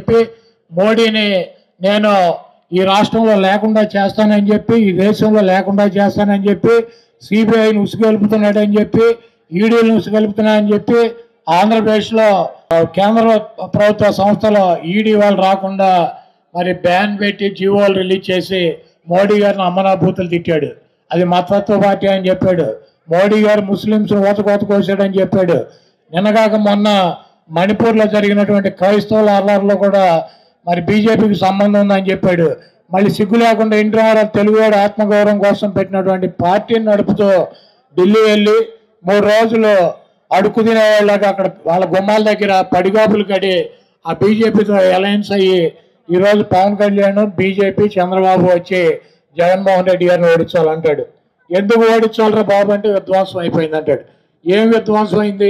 చెప్పి మోడీని నేను ఈ రాష్ట్రంలో లేకుండా చేస్తానని చెప్పి ఈ దేశంలో లేకుండా చేస్తానని చెప్పి సిబిఐని ఉసుగొలుపుతున్నాడని చెప్పి ఈడీలను ఉసుగొలుపుతున్నాడని చెప్పి ఆంధ్రప్రదేశ్లో ఆ, కేంద్ర ప్రభుత్వ సంస్థలో ఈడీ వాళ్ళు రాకుండా మరి బ్యాన్ పెట్టి జీవోలు రిలీజ్ చేసి మోడీ గారిని అమ్మనాభూతులు తిట్టాడు అది మతత్వ పార్టీ అని చెప్పాడు మోడీ గారు ముస్లింస్ ఓతకోత కోసాడని చెప్పాడు నిన్నగాక మొన్న మణిపూర్లో జరిగినటువంటి క్రైస్తవుల అల్లర్లో కూడా మరి బీజేపీకి సంబంధం ఉందని చెప్పాడు మళ్ళీ సిగ్గు లేకుండా ఇంటి రామారావు తెలుగువాడు ఆత్మగౌరవం కోసం పెట్టినటువంటి పార్టీని నడుపుతూ ఢిల్లీ వెళ్ళి మూడు రోజులు అడుక్కు తినేవాళ్ళగా అక్కడ వాళ్ళ గుమ్మాల దగ్గర పడిగాపులు కడి ఆ బీజేపీతో అలయన్స్ అయ్యి ఈరోజు పవన్ కళ్యాణ్ బీజేపీ చంద్రబాబు వచ్చి జగన్మోహన్ రెడ్డి గారిని ఓడించాలంటాడు ఎందుకు ఓడించాలరా బాబు అంటే విధ్వంసం అయిపోయింది అంటాడు ఏం విధ్వంసం అయింది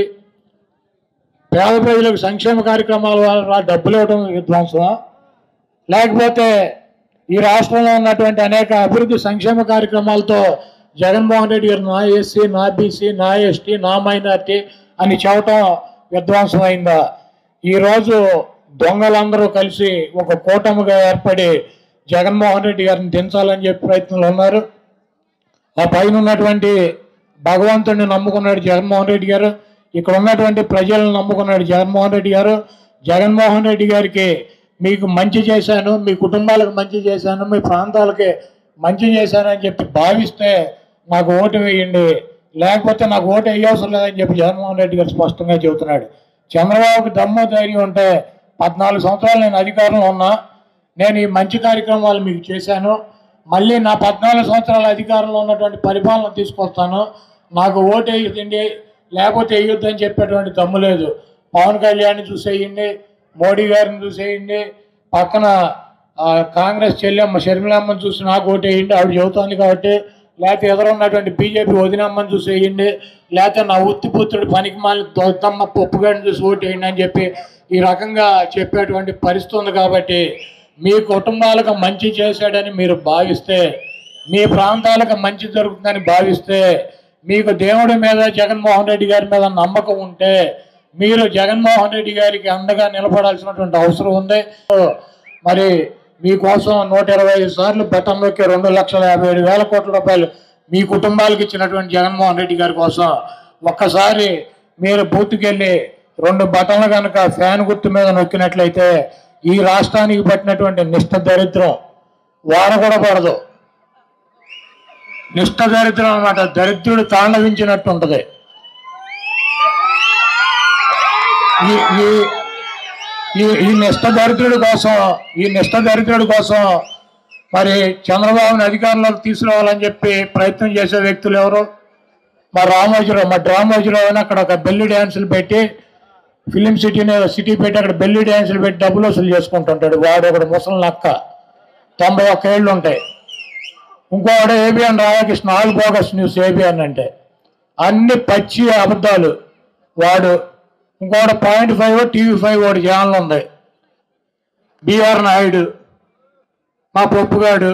పేద ప్రజలకు సంక్షేమ కార్యక్రమాల వల్ల డబ్బులు ఇవ్వడం విధ్వంసమా లేకపోతే ఈ రాష్ట్రంలో ఉన్నటువంటి అనేక అభివృద్ధి సంక్షేమ కార్యక్రమాలతో జగన్మోహన్ రెడ్డి గారు నా ఎస్సీ నా బీసీ నా ఎస్టీ నా మైనార్టీ అని చెప్పటం విధ్వంసం అయిందా ఈరోజు దొంగలందరూ కలిసి ఒక కూటమిగా ఏర్పడి జగన్మోహన్ రెడ్డి గారిని దించాలని చెప్పి ప్రయత్నంలో ఉన్నారు ఆ పైన ఉన్నటువంటి భగవంతుడిని నమ్ముకున్నాడు జగన్మోహన్ రెడ్డి గారు ఇక్కడ ఉన్నటువంటి ప్రజలను నమ్ముకున్నాడు జగన్మోహన్ రెడ్డి గారు జగన్మోహన్ రెడ్డి గారికి మీకు మంచి చేశాను మీ కుటుంబాలకు మంచి చేశాను మీ ప్రాంతాలకి మంచి చేశాను అని చెప్పి భావిస్తే నాకు ఓటు వేయండి లేకపోతే నాకు ఓటు వేయవసరం లేదని చెప్పి జగన్మోహన్ రెడ్డి గారు స్పష్టంగా చెబుతున్నాడు చంద్రబాబుకి దమ్ము ధైర్యం ఉంటే పద్నాలుగు సంవత్సరాలు నేను అధికారంలో ఉన్నా నేను ఈ మంచి కార్యక్రమాలు మీకు చేశాను మళ్ళీ నా పద్నాలుగు సంవత్సరాల అధికారంలో ఉన్నటువంటి పరిపాలన తీసుకొస్తాను నాకు ఓటు వేయదండి లేకపోతే వేయొద్దు అని చెప్పేటువంటి దమ్ము లేదు పవన్ కళ్యాణ్ని చూసేయండి మోడీ గారిని చూసేయండి పక్కన ఆ, కాంగ్రెస్ చెల్లెమ్మ షర్మిలమ్మని చూసి నాకు ఓటు వేయండి ఆవిడ చెబుతోంది కాబట్టి లేకపోతే ఎదురు ఉన్నటువంటి బీజేపీ వదినమ్మని చూసి వేయండి లేకపోతే నా ఉత్తిపుత్రుడు పనికి మాలి దొత్తమ్మ పప్పుగాడిని చూసి ఓటు వేయండి అని చెప్పి ఈ రకంగా చెప్పేటువంటి పరిస్థితి ఉంది కాబట్టి మీ కుటుంబాలకు మంచి చేశాడని మీరు భావిస్తే మీ ప్రాంతాలకు మంచి జరుగుతుందని భావిస్తే మీకు దేవుడి మీద జగన్మోహన్ రెడ్డి గారి మీద నమ్మకం ఉంటే మీరు జగన్మోహన్ రెడ్డి గారికి అండగా నిలబడాల్సినటువంటి అవసరం ఉంది మరి మీకోసం నూట ఇరవై ఐదు సార్లు బటన్లోకి రెండు లక్షల యాభై ఏడు వేల కోట్ల రూపాయలు మీ కుటుంబాలకు ఇచ్చినటువంటి జగన్మోహన్ రెడ్డి గారి కోసం ఒక్కసారి మీరు బూత్కి వెళ్ళి రెండు బటన్లు కనుక ఫ్యాన్ గుర్తు మీద నొక్కినట్లయితే ఈ రాష్ట్రానికి పట్టినటువంటి నిష్ఠ దరిద్రం వార కూడా పడదు నిష్ఠ దరిద్రం అన్నమాట దరిద్రుడు తాండవించినట్టు ఉంటది ఈ ఈ ఈ ఈ నిష్ఠ దరిద్రుడి కోసం ఈ నిష్ఠ దరిద్రుడి కోసం మరి చంద్రబాబుని అధికారంలోకి తీసుకురావాలని చెప్పి ప్రయత్నం చేసే వ్యక్తులు ఎవరు మా రామోజీరావు మా రామోజీరావు అని అక్కడ ఒక బెల్లి డ్యాన్సులు పెట్టి ఫిలిం సిటీని సిటీ పెట్టి అక్కడ బెల్లి డ్యాన్సులు పెట్టి డబ్బులు వసూలు చేసుకుంటుంటాడు వాడు ఒకడు ముసలి నక్క తొంభై ఒక్క ఏళ్ళు ఉంటాయి ఇంకోడు ABN Radhakrishna all bogus news ABN అంటే అన్ని పచ్చి అబద్ధాలు వాడు ఇంకోటి పాయింట్ ఫైవ్ టీవీ ఫైవ్ ఒకటి ఛానల్ ఉంది బీఆర్ నాయుడు మా పప్పుగాడు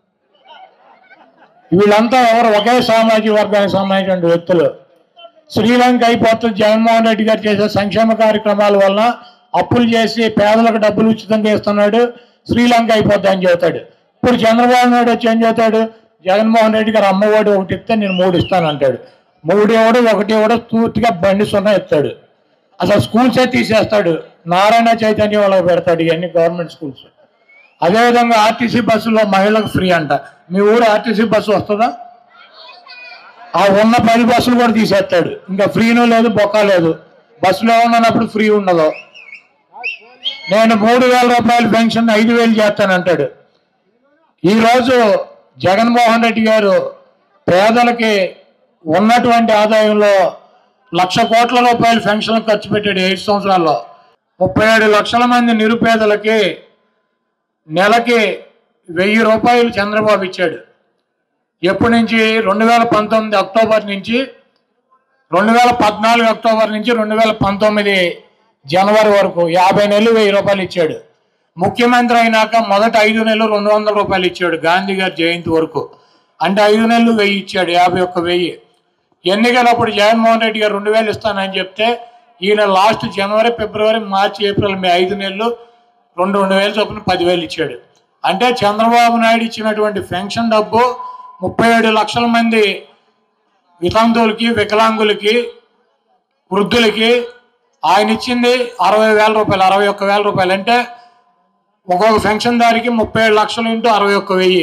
వీళ్ళంతా ఎవరు ఒకే సామాజిక వర్గానికి సంబంధించిన వ్యక్తులు శ్రీలంక అయిపోతుంది జగన్మోహన్ రెడ్డి గారు చేసే సంక్షేమ కార్యక్రమాల వలన అప్పులు చేసి పేదలకు డబ్బులు ఉచితంగా ఇస్తున్నాడు శ్రీలంక అయిపోద్ది అని చెబుతాడు ఇప్పుడు చంద్రబాబు నాయుడు వచ్చి ఏం చెబుతాడు జగన్మోహన్ రెడ్డి గారు అమ్మఒడి ఒకటి ఇస్తే నేను మూడు ఇస్తాను అంటాడు మూడు ఇవ్వడు ఒకటి ఇవ్వడు పూర్తిగా బండి సున్నా ఇస్తాడు అసలు స్కూల్సే తీసేస్తాడు నారాయణ చైతన్య వాళ్ళకి పెడతాడు ఇవన్నీ గవర్నమెంట్ స్కూల్స్ అదేవిధంగా ఆర్టీసీ బస్సులో మహిళలకు ఫ్రీ అంట మీ ఊరు ఆర్టీసీ బస్సు వస్తుందా ఆ ఉన్న పది బస్సులు కూడా తీసేస్తాడు ఇంకా ఫ్రీనూ లేదు బొక్క లేదు బస్సులో ఉన్నప్పుడు ఫ్రీ ఉండదు నేను మూడు వేల రూపాయల పెన్షన్ ఐదు వేలు చేస్తానంటాడు ఈరోజు జగన్మోహన్ రెడ్డి గారు పేదలకి ఉన్నటువంటి ఆదాయంలో లక్ష కోట్ల రూపాయల పెన్షన్ ఖర్చు పెట్టాడు ఐదు సంవత్సరాల్లో ముప్పై ఏడు లక్షల మంది నిరుపేదలకి నెలకి వెయ్యి రూపాయలు చంద్రబాబు ఇచ్చాడు ఎప్పటి నుంచి రెండు వేల పంతొమ్మిది అక్టోబర్ నుంచి రెండు వేల పద్నాలుగు అక్టోబర్ నుంచి రెండు వేల పంతొమ్మిది జనవరి వరకు యాభై నెలలు వెయ్యి రూపాయలు ఇచ్చాడు ముఖ్యమంత్రి అయినాక మొదటి ఐదు నెలలు రెండు వందల రూపాయలు ఇచ్చాడు గాంధీ గారి జయంతి వరకు అంటే ఐదు నెలలు వెయ్యి ఇచ్చాడు యాభై ఒక్క వెయ్యి ఎన్నికలప్పుడు జగన్మోహన్ రెడ్డి గారు రెండు వేలు ఇస్తానని చెప్తే ఈయన లాస్ట్ జనవరి ఫిబ్రవరి మార్చి ఏప్రిల్ మే ఐదు నెలలు రెండు రెండు వేలు చొప్పున పదివేలు ఇచ్చాడు అంటే చంద్రబాబు నాయుడు ఇచ్చినటువంటి పెన్షన్ డబ్బు ముప్పై ఏడు లక్షల మంది వితంతువులకి వికలాంగులకి వృద్ధులకి ఆయన ఇచ్చింది అరవై వేల రూపాయలు అరవై ఒక్క వేల రూపాయలు అంటే ఒక్కొక్క పెన్షన్దారికి ముప్పై ఏడు లక్షలు ఇంటూ అరవై ఒక్క వెయ్యి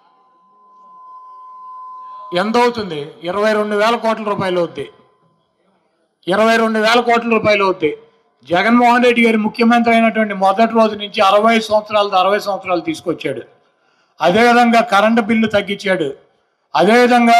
ఎంత అవుతుంది ఇరవై రెండు వేల కోట్ల రూపాయలు అవుద్ది ఇరవై రెండు వేల కోట్ల రూపాయలు అవుద్ది జగన్మోహన్ రెడ్డి గారి ముఖ్యమంత్రి అయినటువంటి మొదటి రోజు నుంచి అరవై సంవత్సరాలు అరవై సంవత్సరాలు తీసుకొచ్చాడు అదేవిధంగా కరెంటు బిల్లు తగ్గించాడు అదేవిధంగా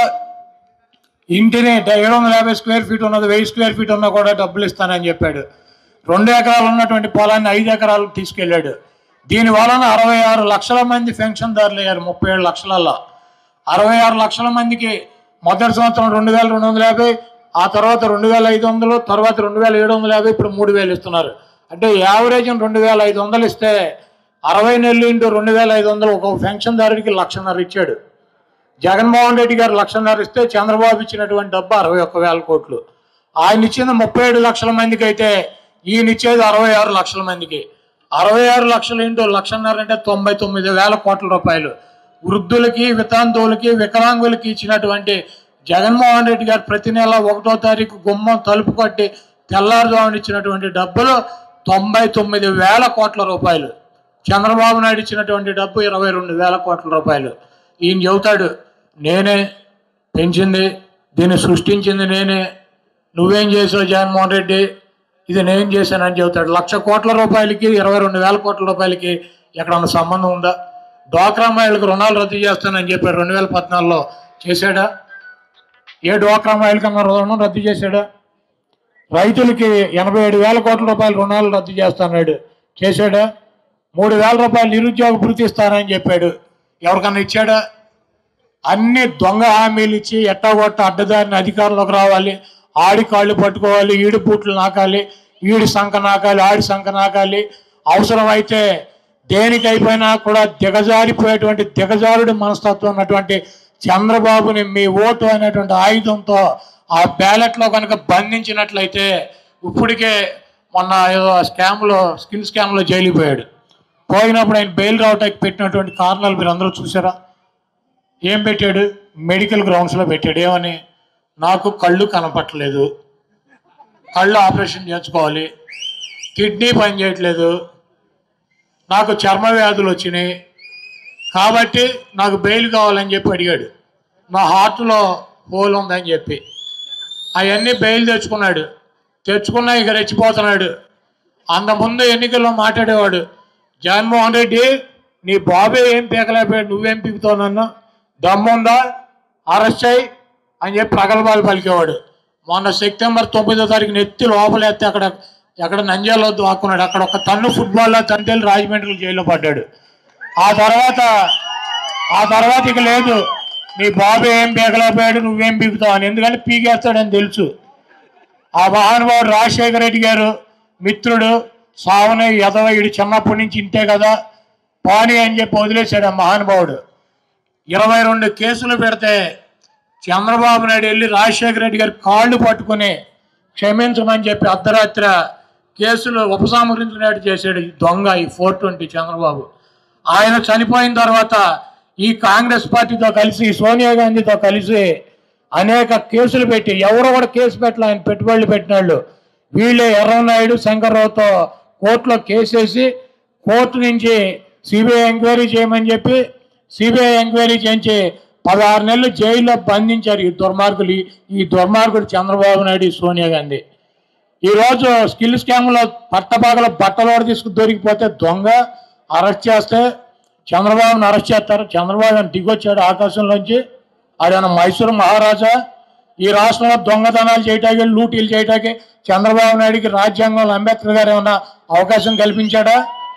ఇంటిని డ- ఏడు వందల యాభై స్క్వేర్ ఫీట్ ఉన్నది వెయ్యి స్క్వేర్ ఫీట్ ఉన్నా కూడా డబ్బులు ఇస్తానని చెప్పాడు రెండు ఎకరాలు ఉన్నటువంటి పొలాన్ని ఐదు ఎకరాలు తీసుకెళ్ళాడు దీని వలన అరవై ఆరు లక్షల మంది పెన్షన్దారులు అయ్యారు ముప్పై ఏడు లక్షలలో అరవై ఆరు లక్షల మందికి మొదటి సంవత్సరం రెండు వేల రెండు వందల యాభై ఆ తర్వాత రెండు వేల ఐదు వందలు తర్వాత రెండు వేల ఏడు వందల యాభై ఇప్పుడు మూడు వేలు ఇస్తున్నారు అంటే యావరేజ్ రెండు వేల ఐదు వందలు ఇస్తే అరవై నెలలు ఇంటూ రెండు వేల ఐదు వందలు ఒక పెన్షన్దారుడికి లక్షన్నర ఇచ్చాడు జగన్మోహన్ రెడ్డి గారు లక్షన్నర ఇస్తే చంద్రబాబు ఇచ్చినటువంటి డబ్బు అరవై ఒక్క వేల కోట్లు ఆయన ఇచ్చింది ముప్పై ఏడు లక్షల మందికి అయితే ఈయన ఇచ్చేది అరవై ఆరు లక్షల మందికి అరవై ఆరు లక్షలు ఇంటూ లక్షన్నర అంటే తొంభై తొమ్మిది వేల కోట్ల రూపాయలు వృద్ధులకి వితాంతువులకి వికలాంగులకి ఇచ్చినటువంటి జగన్మోహన్ రెడ్డి గారు ప్రతి నెల ఒకటో తారీఖు గుమ్మం తలుపు కట్టి తెల్లారుజామున ఇచ్చినటువంటి డబ్బులు తొంభై తొమ్మిది వేల కోట్ల రూపాయలు చంద్రబాబు నాయుడు ఇచ్చినటువంటి డబ్బు ఇరవై రెండు వేల కోట్ల రూపాయలు ఈయన చెబుతాడు నేనే పెంచింది దీన్ని సృష్టించింది నేనే నువ్వేం చేసావు జగన్మోహన్ రెడ్డి ఇది నేను చేశానని చెబుతాడు లక్ష కోట్ల రూపాయలకి ఇరవై రెండు వేల కోట్ల రూపాయలకి ఎక్కడన్నా సంబంధం ఉందా డ్వాక్రా మహిళలకు రుణాలు రద్దు చేస్తానని చెప్పాడు రెండు వేల పద్నాలుగులో చేశాడా ఏ డ్వాక్రా మహిళకన్నా రుణం రద్దు చేశాడా రైతులకి ఎనభై ఏడు వేల కోట్ల రూపాయల రుణాలు రద్దు చేస్తాడు చేశాడా మూడు వేల రూపాయలు నిరుద్యోగ భృతి ఇస్తానని చెప్పాడు ఎవరికన్నా ఇచ్చాడా అన్ని దొంగ హామీలు ఇచ్చి ఎట్టగొట్ట అడ్డదారిని అధికారంలోకి రావాలి ఆడి కాళ్ళు పట్టుకోవాలి ఈడి బూట్లు నాకాలి ఈడి సంఖ నాకాలి ఆడి సంఖ నాకాలి అవసరమైతే దేనికి అయిపోయినా కూడా దిగజారిపోయేటువంటి దిగజారుడి మనస్తత్వం ఉన్నటువంటి చంద్రబాబుని మీ ఓటు అనేటువంటి ఆయుధంతో ఆ బ్యాలెట్లో కనుక బంధించినట్లయితే ఇప్పటికే మొన్న ఏదో స్కామ్లో స్కిల్ స్కామ్లో జైలుకి పోయాడు పోయినప్పుడు ఆయన బెయిల్ రావటానికి పెట్టినటువంటి కారణాలు మీరు అందరూ చూసారా ఏం పెట్టాడు మెడికల్ గ్రౌండ్స్లో పెట్టాడు ఏమని నాకు కళ్ళు కనపట్టలేదు కళ్ళు ఆపరేషన్ చేయించుకోవాలి కిడ్నీ పని చేయట్లేదు నాకు చర్మ వ్యాధులు వచ్చినాయి కాబట్టి నాకు బెయిల్ కావాలని చెప్పి అడిగాడు నా హార్ట్లో హోల్ ఉందని చెప్పి అవన్నీ బెయిల్ తెచ్చుకున్నాడు తెచ్చుకున్నా ఇక రెచ్చిపోతున్నాడు అంతకుముందు ఎన్నికల్లో మాట్లాడేవాడు జగన్మోహన్ రెడ్డి నీ బాబే ఏం పీకలేకపోయాడు నువ్వేం పీకుతావునన్నా దమ్ముందా అరెస్ట్ అయ్యి అని చెప్పి ప్రగల్భాలు పలికేవాడు మొన్న సెప్టెంబర్ తొమ్మిదో తారీఖు నెత్తి లోపలేస్తే అక్కడ ఎక్కడ నంజాలో దాక్కున్నాడు అక్కడ ఒక తన్ను ఫుట్బాల్లో తంతేలు రాజమండ్రి జైల్లో పడ్డాడు ఆ తర్వాత ఆ తర్వాత ఇక లేదు నీ బాబు ఏం పీకలేకపోయాడు నువ్వేం పీకుతావు అని ఎందుకంటే పీకేస్తాడని తెలుసు ఆ మహానుభావుడు రాజశేఖర రెడ్డి గారు మిత్రుడు సావన యదవ ఇడు చిన్నప్పటి నుంచి ఇంతే కదా పాని అని చెప్పి వదిలేశాడు ఆ మహానుభావుడు ఇరవై రెండు కేసులు పెడితే చంద్రబాబు నాయుడు వెళ్ళి రాజశేఖర రెడ్డి గారి కాళ్ళు పట్టుకుని క్షమించమని చెప్పి అర్ధరాత్రి కేసులు ఉపసంహరించినట్టు చేశాడు ఈ దొంగ ఈ ఫోర్ ట్వంటీ చంద్రబాబు ఆయన చనిపోయిన తర్వాత ఈ కాంగ్రెస్ పార్టీతో కలిసి సోనియా గాంధీతో కలిసి అనేక కేసులు పెట్టి ఎవరు కూడా కేసు పెట్టలే ఆయన పెట్టుబడులు పెట్టిన వాళ్ళు వీళ్ళే ఎర్రనాయుడు శంకర్రావుతో కోర్టులో కేసేసి కోర్టు నుంచి సిబిఐ ఎంక్వైరీ చేయమని చెప్పి సిబిఐ ఎంక్వైరీ చేయించి పదహారు నెలలు జైల్లో బంధించారు ఈ దుర్మార్గులు ఈ- ఈ దుర్మార్గుడు చంద్రబాబు నాయుడు ఈ సోనియా గాంధీ ఈ రోజు స్కిల్ స్కామ్లో పట్టపాగల బట్టలోడ తీసుకు దొరికిపోతే దొంగ అరెస్ట్ చేస్తే చంద్రబాబుని అరెస్ట్ చేస్తారు చంద్రబాబు అని దిగొచ్చాడు ఆకాశంలోంచి ఆయన మైసూరు మహారాజా ఈ రాష్ట్రంలో దొంగతనాలు చేయటానికి లూటీలు చేయటానికి చంద్రబాబు నాయుడికి రాజ్యాంగంలో అంబేద్కర్ గారు ఏమన్నా అవకాశం కల్పించాడా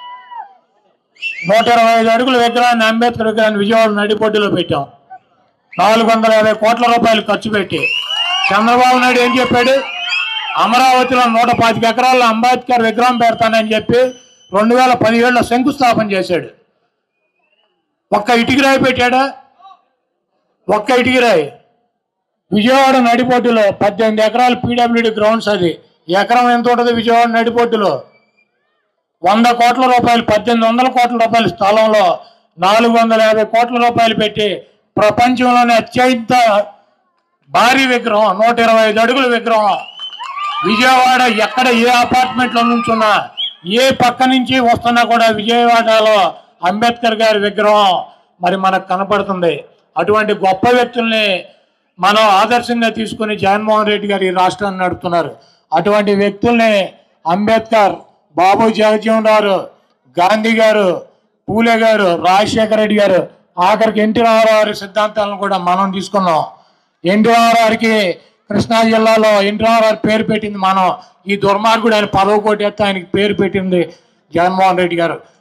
నూట ఇరవై ఐదు అడుగుల విగ్రహాన్ని అంబేద్కర్ విగ్రహాన్ని విజయవాడ నడిపొడ్డులో పెట్టాం నాలుగు వందల యాభై కోట్ల రూపాయలు ఖర్చు పెట్టి చంద్రబాబు నాయుడు ఏం చెప్పాడు అమరావతిలో నూట పాతిక ఎకరాల్లో అంబేద్కర్ విగ్రహం పెడతానని చెప్పి రెండు వేల పదిహేడులో శంకుస్థాపన చేశాడు ఒక్క ఇటుకిరాయి పెట్టాడా ఒక్క ఇటుకిరాయి విజయవాడ నడిపోటులో పద్దెనిమిది ఎకరాలు పీడబ్ల్యూడి గ్రౌండ్స్ అది ఎకరం ఎంత ఉంటుంది విజయవాడ నడిపోటులో వంద కోట్ల రూపాయలు పద్దెనిమిది వందల కోట్ల రూపాయల స్థలంలో నాలుగు వందల యాభై కోట్ల రూపాయలు పెట్టి ప్రపంచంలోనే అత్యంత భారీ విగ్రహం నూట ఇరవై ఐదు అడుగుల విగ్రహం విజయవాడ ఎక్కడ ఏ అపార్ట్మెంట్లో నుంచున్నా ఏ పక్క నుంచి వస్తున్నా కూడా విజయవాడలో అంబేద్కర్ గారి విగ్రహం మరి మనకు కనపడుతుంది అటువంటి గొప్ప వ్యక్తుల్ని మనం ఆదర్శంగా తీసుకుని జగన్మోహన్ రెడ్డి గారు ఈ రాష్ట్రాన్ని నడుపుతున్నారు అటువంటి వ్యక్తుల్ని అంబేద్కర్ బాబు జగజ్జీవన్ రావు గాంధీ గారు పూలే గారు రాజశేఖర రెడ్డి గారు ఆఖరికి ఎన్టీ రామారావు గారి సిద్ధాంతాలను కూడా మనం తీసుకున్నాం ఎన్టీ రామారావుకి కృష్ణా జిల్లాలో ఎన్టీ రామారావు పేరు పెట్టింది మనం ఈ దుర్మార్గుడు ఆయన పదవి కోటి ఎత్తే ఆయనకి పేరు పెట్టింది జగన్మోహన్ రెడ్డి గారు